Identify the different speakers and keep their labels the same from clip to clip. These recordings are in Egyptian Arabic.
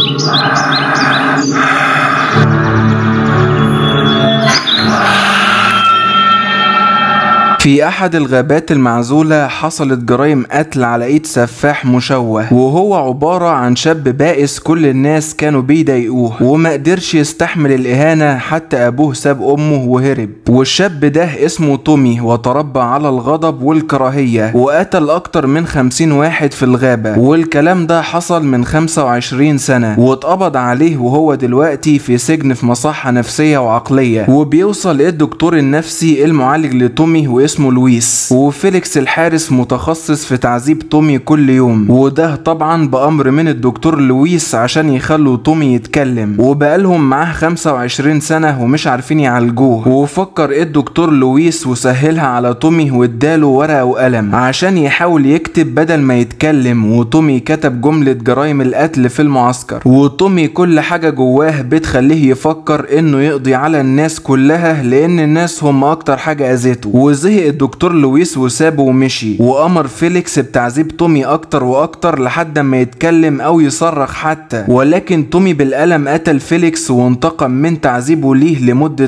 Speaker 1: في أحد الغابات المعزولة حصلت جرائم قتل على إيد سفاح مشوه وهو عبارة عن شاب بائس كل الناس كانوا بيضايقوه وما قدرش يستحمل الإهانة حتى أبوه ساب أمه وهرب والشاب ده اسمه تومي وتربى على الغضب والكراهية وقتل أكتر من خمسين واحد في الغابة والكلام ده حصل من 25 سنة واتقبض عليه وهو دلوقتي في سجن في مصحة نفسية وعقلية وبيوصل الدكتور النفسي المعالج لتومي واسمه لويس وفيليكس الحارس متخصص في تعذيب تومي كل يوم وده طبعا بأمر من الدكتور لويس عشان يخلوا تومي يتكلم وبقالهم معاه 25 سنة ومش عارفين يعالجوه وفكر الدكتور لويس وسهلها على تومي واداله ورقة وقلم عشان يحاول يكتب بدل ما يتكلم وتومي كتب جملة جرائم القتل في المعسكر وتومي كل حاجة جواه بتخليه يفكر انه يقضي على الناس كلها لان الناس هم اكتر حاجة اذته وزهق الدكتور لويس وسابه ومشي وامر فيليكس بتعذيب تومي اكتر واكتر لحد ما يتكلم او يصرخ حتى ولكن تومي بالقلم قتل فيليكس وانتقم من تعذيبه ليه لمدة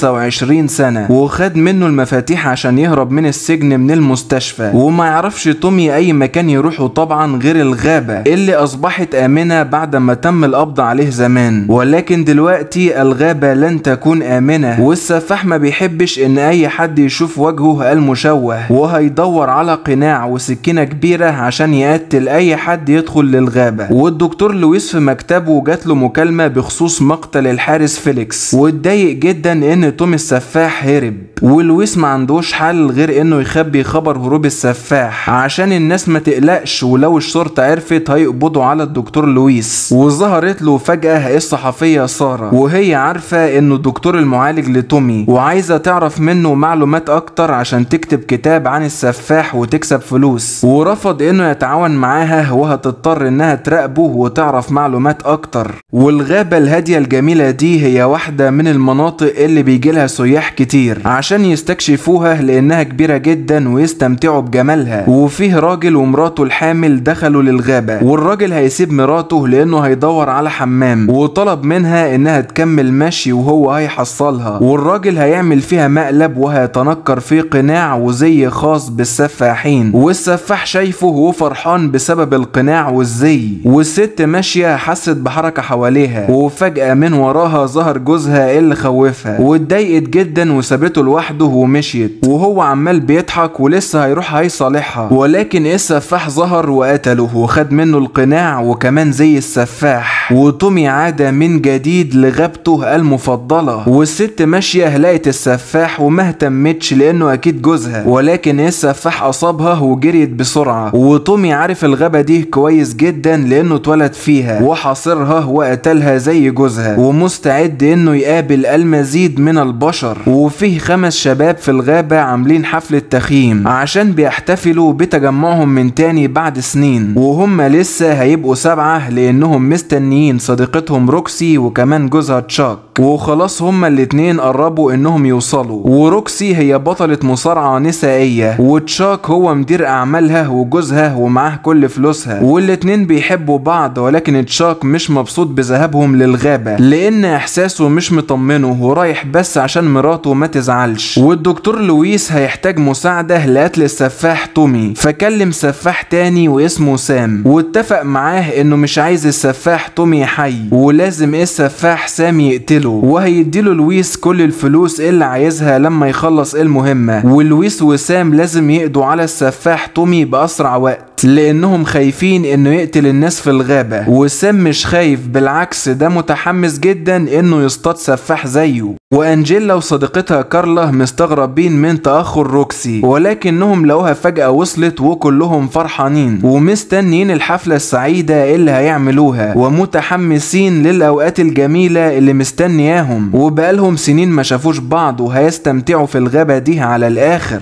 Speaker 1: 25 سنة وخد منه المفاتيح عشان يهرب من السجن من المستشفى وما يعرفش تومي اي مكان يروحه طبعا غير الغابة اللي اصبحت امنة بعد ما تم القبض عليه زمان ولكن دلوقتي الغابة لن تكون امنة والسفاح ما بيحبش ان اي حد يشوف وجهه المشوه وهيدور على قناع وسكينة كبيرة عشان يقتل اي حد يدخل للغابة والدكتور لويس في مكتبه جات له مكالمة بخصوص مقتل الحارس فيليكس واتضايق جدا ان توم السفاح هرب ولويس ما عندوش حل غير انه يخبي خبر هروب السفاح عشان الناس ما تقلقش ولو الشرطة عرفت هيقبضوا على الدكتور لويس وظهرت له فجأة الصحفية سارة وهي عارفة انه الدكتور المعالج لتومي وعايزة تعرف منه معلومات اكتر عشان تكتب كتاب عن السفاح وتكسب فلوس ورفض انه يتعاون معاها وهتضطر انها تراقبه وتعرف معلومات اكتر والغابة الهادية الجميلة دي هي واحدة من المناطق اللي بيجيلها سياح كتير عشان يستكشفوها لانها كبيرة جدا ويستمتعوا بجمالها وفيه راجل ومراته الحامل دخلوا للغابة والراجل هيسيب مراته لانه هيدور على حمام وطلب منها انها تكمل مشي وهو هيحصلها والراجل هيعمل فيها مقلب وهيتنكر في قناع وزي خاص بالسفاحين والسفاح شايفه وفرحان بسبب القناع والزي والست ماشية حست بحركة حواليها وفجأة من وراها ظهر جوزها اللي خوفها واتضايقت جدا وسابته لوحده ومشيت وهو عمال بيضحك ولسه هيروح هيصالحها ولكن السفاح ظهر وقتله وخد منه القناع وكمان زي السفاح وتومي عاد من جديد لغابته المفضلة والست ماشية لقت السفاح وما اهتمتش لانه اكيد جوزها ولكن السفاح اصابها وجريت بسرعة وتومي عارف الغابة دي كويس جدا لانه اتولد فيها وحاصرها وقتلها زي جوزها ومستعد انه يقابل المزيد من البشر وفيه خمس شباب في الغابة عاملين حفلة تخييم عشان بيحتفلوا بتجمعهم من تاني بعد سنين وهم لسه هيبقوا سبعة لانهم مستنيين صديقتهم روكسي وكمان جوزها تشاك وخلاص هما الاتنين قربوا انهم يوصلوا وروكسي هي بطلة مصارعة نسائية وتشاك هو مدير اعمالها وجوزها ومعاه كل فلوسها والاتنين بيحبوا بعض ولكن تشاك مش مبسوط بذهابهم للغابة لان احساسه مش مطمنه ورايح بس عشان مراته ما تزعلش والدكتور لويس هيحتاج مساعدة لقتل السفاح تومي فكلم سفاح تاني واسمه سام واتفق معاه انه مش عايز السفاح تومي حي ولازم السفاح سام يقتله وهيديله لويس كل الفلوس اللي عايزها لما يخلص المهمة ولويس وسام لازم يقضوا على السفاح تومي بأسرع وقت لانهم خايفين انه يقتل الناس في الغابة وسام مش خايف بالعكس ده متحمس جدا انه يصطاد سفاح زيه وانجيلا وصديقتها كارلا مستغربين من تاخر روكسي ولكنهم لقوها فجاه وصلت وكلهم فرحانين ومستنيين الحفله السعيده اللي هيعملوها ومتحمسين للاوقات الجميله اللي مستنياهم وبقالهم سنين ما شافوش بعض وهيستمتعوا في الغابه دي على الاخر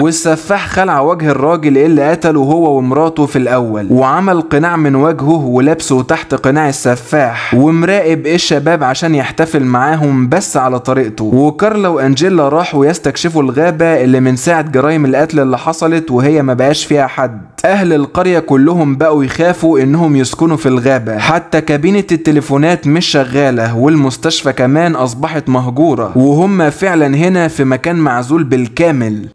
Speaker 1: والسفاح خلع وجه الراجل اللي قتله هو ومراته في الاول وعمل قناع من وجهه ولابسه تحت قناع السفاح ومراقب الشباب عشان يحتفل معاهم بس على طريقته وكارلا وانجيلا راحوا يستكشفوا الغابة اللي من ساعة جرائم القتل اللي حصلت وهي ما بقاش فيها حد اهل القرية كلهم بقوا يخافوا انهم يسكنوا في الغابة حتى كابينة التليفونات مش شغالة والمستشفى كمان اصبحت مهجورة وهم فعلا هنا في مكان معزول بالكامل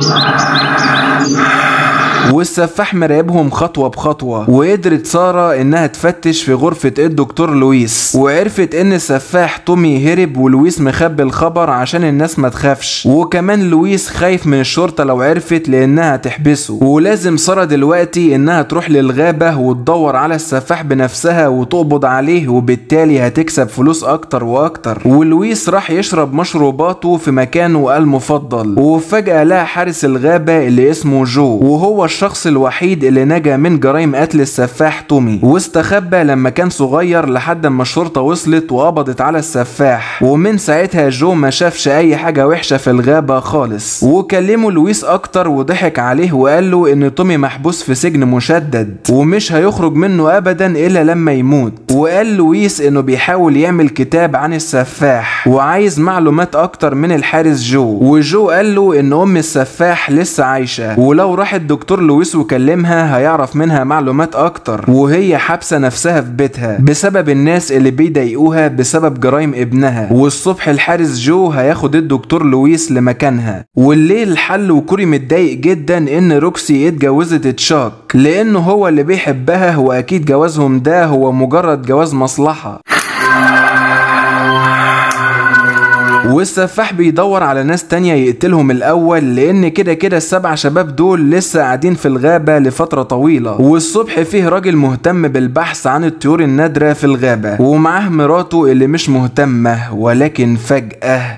Speaker 1: والسفاح مراقبهم خطوة بخطوة وقدرت سارة انها تفتش في غرفة الدكتور لويس وعرفت ان السفاح تومي هرب ولويس مخبي الخبر عشان الناس ما تخافش وكمان لويس خايف من الشرطة لو عرفت لانها تحبسه ولازم سارة دلوقتي انها تروح للغابة وتدور على السفاح بنفسها وتقبض عليه وبالتالي هتكسب فلوس اكتر واكتر ولويس راح يشرب مشروباته في مكانه المفضل وفجأة لقى حارس الغابة اللي اسمه جو وهو الشخص الوحيد اللي نجا من جرائم قتل السفاح تومي واستخبى لما كان صغير لحد ما الشرطة وصلت وقبضت على السفاح ومن ساعتها جو ما شافش اي حاجة وحشة في الغابة خالص وكلمه لويس اكتر وضحك عليه وقال له ان تومي محبوس في سجن مشدد ومش هيخرج منه ابدا الا لما يموت وقال لويس انه بيحاول يعمل كتاب عن السفاح وعايز معلومات اكتر من الحارس جو وجو قال له ان ام السفاح لسه عايشة ولو راح الدكتور لويس وكلمها هيعرف منها معلومات اكتر وهي حابسه نفسها في بيتها بسبب الناس اللي بيضايقوها بسبب جرائم ابنها والصبح الحارس جو هياخد الدكتور لويس لمكانها والليل حل وكوري متضايق جدا ان روكسي اتجوزت تشاك لانه هو اللي بيحبها واكيد جوازهم ده هو مجرد جواز مصلحه والسفاح بيدور على ناس تانية يقتلهم الأول لأن كده كده السبع شباب دول لسه قاعدين في الغابة لفترة طويلة والصبح فيه راجل مهتم بالبحث عن الطيور النادرة في الغابة ومعاه مراته اللي مش مهتمة ولكن فجأة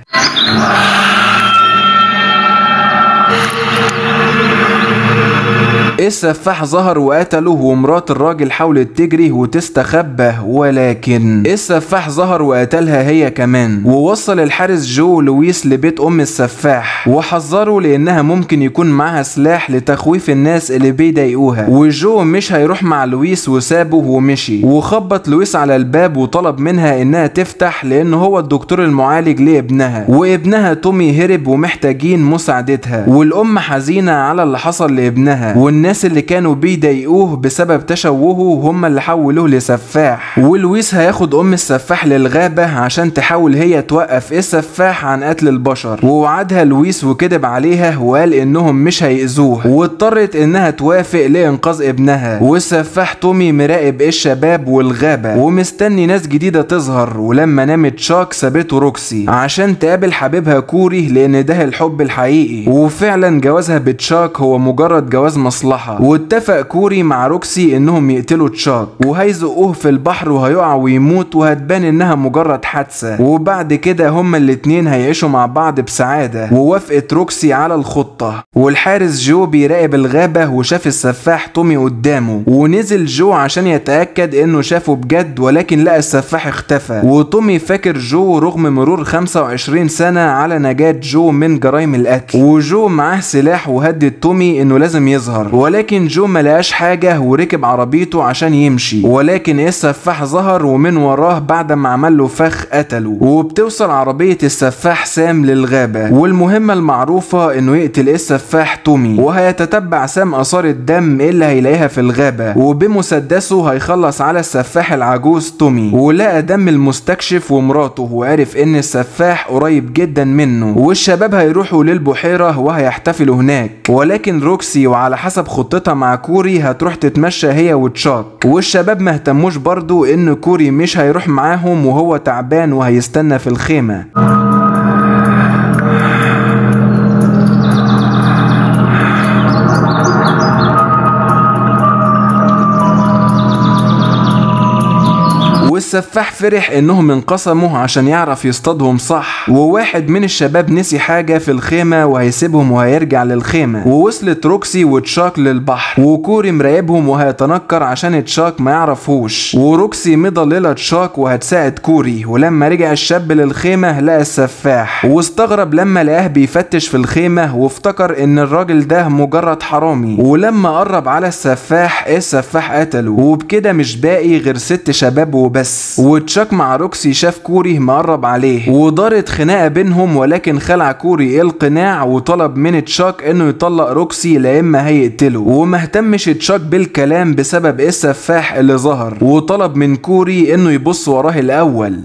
Speaker 1: السفاح ظهر وقتله ومرات الراجل حاولت تجري وتستخبى ولكن السفاح ظهر وقتلها هي كمان ووصل الحارس جو لويس لبيت ام السفاح وحذره لانها ممكن يكون معاها سلاح لتخويف الناس اللي بيضايقوها وجو مش هيروح مع لويس وسابه ومشي وخبط لويس على الباب وطلب منها انها تفتح لان هو الدكتور المعالج لابنها وابنها تومي هرب ومحتاجين مساعدتها والام حزينه على اللي حصل لابنها والناس اللي كانوا بيضايقوه بسبب تشوهه هم اللي حولوه لسفاح ولويس هياخد ام السفاح للغابه عشان تحاول هي توقف السفاح عن قتل البشر ووعدها لويس وكذب عليها وقال انهم مش هيأذوه واضطرت انها توافق لانقاذ ابنها والسفاح تومي مراقب الشباب والغابه ومستني ناس جديده تظهر ولما نامت شاك سابته روكسي عشان تقابل حبيبها كوري لان ده الحب الحقيقي وفعلا جوازها بتشاك هو مجرد جواز مصلحه واتفق كوري مع روكسي انهم يقتلوا تشاك وهيزقوه في البحر وهيقع ويموت وهتبان انها مجرد حادثه وبعد كده هما الاتنين هيعيشوا مع بعض بسعاده ووافقت روكسي على الخطه والحارس جو بيراقب الغابه وشاف السفاح تومي قدامه ونزل جو عشان يتاكد انه شافه بجد ولكن لقى السفاح اختفى وتومي فاكر جو رغم مرور 25 سنه على نجاه جو من جرائم القتل وجو معاه سلاح وهدد تومي انه لازم يظهر ولكن جو ملقاش حاجه وركب عربيته عشان يمشي ولكن السفاح ظهر ومن وراه بعد ما عمل له فخ قتله وبتوصل عربيه السفاح سام للغابه والمهمه المعروفه انه يقتل السفاح تومي وهيتتبع سام اثار الدم اللي هيلاقيها في الغابه وبمسدسه هيخلص على السفاح العجوز تومي ولقى دم المستكشف ومراته وعرف ان السفاح قريب جدا منه والشباب هيروحوا للبحيره وهيحتفلوا هناك ولكن روكسي وعلى حسب خطتها مع كوري هتروح تتمشى هي وتشاك والشباب ما اهتموش برضو ان كوري مش هيروح معاهم وهو تعبان وهيستنى في الخيمه والسفاح فرح انهم انقسموا عشان يعرف يصطادهم صح وواحد من الشباب نسي حاجة في الخيمة وهيسيبهم وهيرجع للخيمة ووصلت روكسي وتشاك للبحر وكوري مراقبهم وهيتنكر عشان تشاك ما يعرفوش وروكسي مضللة تشاك وهتساعد كوري ولما رجع الشاب للخيمة لقى السفاح واستغرب لما لقاه بيفتش في الخيمة وافتكر ان الراجل ده مجرد حرامي ولما قرب على السفاح السفاح قتله وبكده مش باقي غير ست شباب وبس وتشاك مع روكسي شاف كوري مقرب عليه ودارت خناقة بينهم ولكن خلع كوري القناع وطلب من تشاك انه يطلق روكسي لا اما هيقتله وما اهتمش تشاك بالكلام بسبب السفاح اللي ظهر وطلب من كوري انه يبص وراه الاول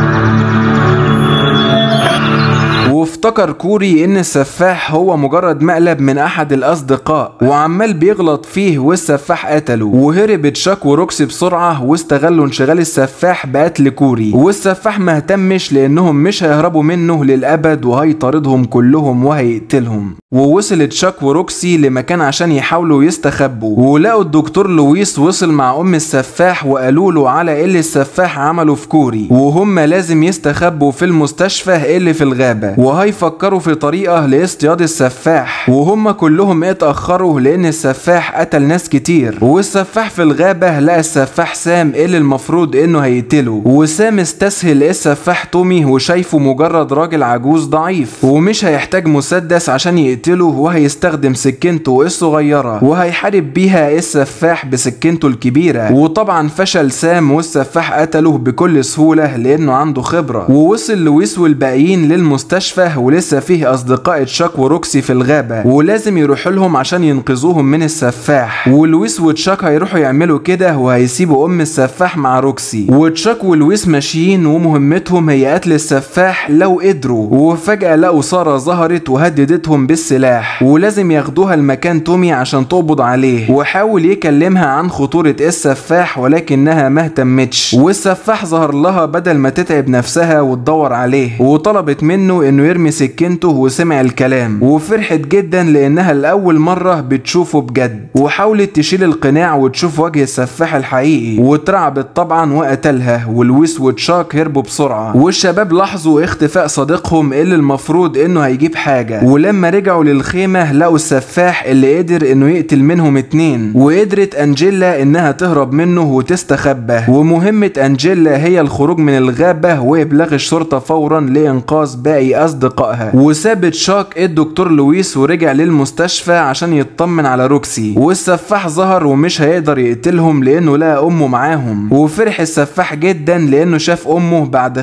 Speaker 1: وافتكر كوري ان السفاح هو مجرد مقلب من احد الاصدقاء وعمال بيغلط فيه والسفاح قتله وهرب تشاك وروكسي بسرعة واستغلوا انشغال السفاح بقتل كوري والسفاح ما اهتمش لانهم مش هيهربوا منه للابد وهيطاردهم كلهم وهيقتلهم ووصل تشاك وروكسي لمكان عشان يحاولوا يستخبوا ولقوا الدكتور لويس وصل مع ام السفاح وقالوا له على اللي السفاح عمله في كوري وهم لازم يستخبوا في المستشفى اللي في الغابة وهيفكروا في طريقة لاصطياد السفاح وهم كلهم اتأخروا لأن السفاح قتل ناس كتير والسفاح في الغابة لقى السفاح سام اللي المفروض إنه هيقتله وسام استسهل السفاح تومي وشايفه مجرد راجل عجوز ضعيف ومش هيحتاج مسدس عشان يقتله وهيستخدم سكينته الصغيرة وهيحارب بيها السفاح بسكينته الكبيرة وطبعا فشل سام والسفاح قتله بكل سهولة لأنه عنده خبرة ووصل لويس والباقيين للمستشفى ولسه فيه أصدقاء تشاك وروكسي في الغابة ولازم يروحوا لهم عشان ينقذوهم من السفاح ولويس وتشاك هيروحوا يعملوا كده وهيسيبوا أم السفاح مع روكسي وتشاك ولويس ماشيين ومهمتهم هي قتل السفاح لو قدروا وفجأة لقوا سارة ظهرت وهددتهم بالسلاح ولازم ياخدوها لمكان تومي عشان تقبض عليه وحاول يكلمها عن خطورة السفاح ولكنها ما اهتمتش والسفاح ظهر لها بدل ما تتعب نفسها وتدور عليه وطلبت منه انه يرمي سكينته وسمع الكلام وفرحت جدا لانها لاول مرة بتشوفه بجد وحاولت تشيل القناع وتشوف وجه السفاح الحقيقي واترعبت طبعا وقتلها ولويس وتشاك هربوا بسرعة والشباب لاحظوا اختفاء صديقهم اللي المفروض انه هيجيب حاجة ولما رجعوا للخيمة لقوا السفاح اللي قدر انه يقتل منهم اتنين وقدرت انجيلا انها تهرب منه وتستخبى ومهمة انجيلا هي الخروج من الغابة وابلاغ الشرطة فورا لانقاذ باقي اصدقائها وسابت شاك الدكتور لويس ورجع للمستشفى عشان يطمن على روكسي والسفاح ظهر ومش هيقدر يقتلهم لانه لقى امه معاهم وفرح السفاح جدا لانه شاف امه بعد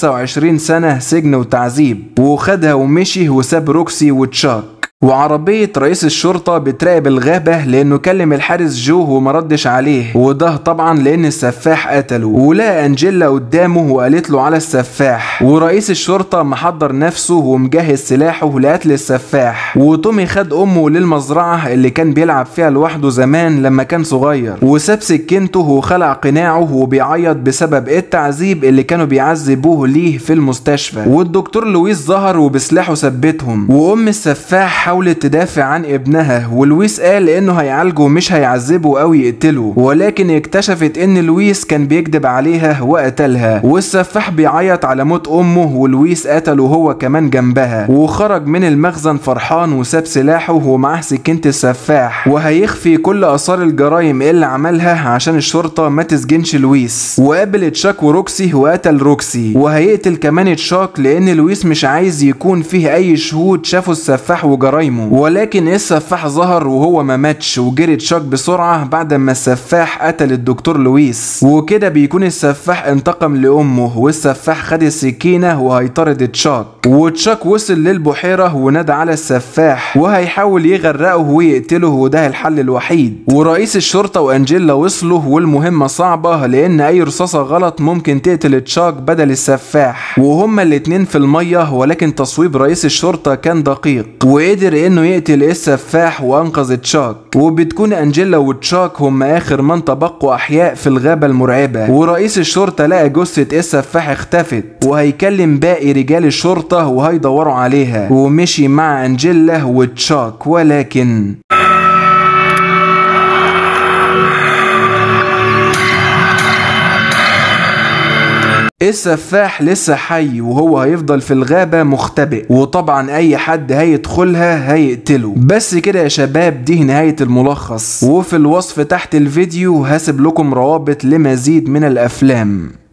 Speaker 1: 25 سنة سجن وتعذيب وخدها ومشي وساب روكسي وتشاك وعربية رئيس الشرطة بتراقب الغابة لأنه كلم الحارس جو ومردش عليه وده طبعا لأن السفاح قتله ولقى أنجيلا قدامه وقالت له على السفاح ورئيس الشرطة محضر نفسه ومجهز سلاحه لقتل السفاح وتومي خد أمه للمزرعة اللي كان بيلعب فيها لوحده زمان لما كان صغير وساب سكينته وخلع قناعه وبيعيط بسبب التعذيب اللي كانوا بيعذبوه ليه في المستشفى والدكتور لويس ظهر وبسلاحه ثبتهم وأم السفاح حاولت تدافع عن ابنها ولويس قال انه هيعالجه مش هيعذبه او يقتله ولكن اكتشفت ان لويس كان بيكذب عليها وقتلها والسفاح بيعيط على موت امه ولويس قتله هو كمان جنبها وخرج من المخزن فرحان وساب سلاحه ومعاه سكينة السفاح وهيخفي كل اثار الجرائم اللي عملها عشان الشرطة ما تسجنش لويس وقابل تشاك وروكسي وقتل روكسي وهيقتل كمان تشاك لان لويس مش عايز يكون فيه اي شهود شافوا السفاح وجرائمه ولكن السفاح ظهر وهو ما ماتش وجري تشاك بسرعة بعد ما السفاح قتل الدكتور لويس وكده بيكون السفاح انتقم لأمه والسفاح خد السكينة وهيطارد تشاك وتشاك وصل للبحيرة ونادى على السفاح وهيحاول يغرقه ويقتله وده الحل الوحيد ورئيس الشرطة وأنجيلا وصلوا والمهمة صعبة لأن أي رصاصة غلط ممكن تقتل تشاك بدل السفاح وهما الاتنين في المية ولكن تصويب رئيس الشرطة كان دقيق وقدر انه يقتل السفاح وانقذ تشاك وبتكون انجيلا وتشاك هم اخر من تبقوا احياء في الغابة المرعبة ورئيس الشرطة لقى جثة السفاح اختفت وهيكلم باقي رجال الشرطة وهيدوروا عليها ومشي مع انجيلا وتشاك ولكن السفاح لسه حي وهو هيفضل في الغابة مختبئ وطبعا اي حد هيدخلها هيقتله بس كده يا شباب دي نهاية الملخص وفي الوصف تحت الفيديو هسيب لكم روابط لمزيد من الافلام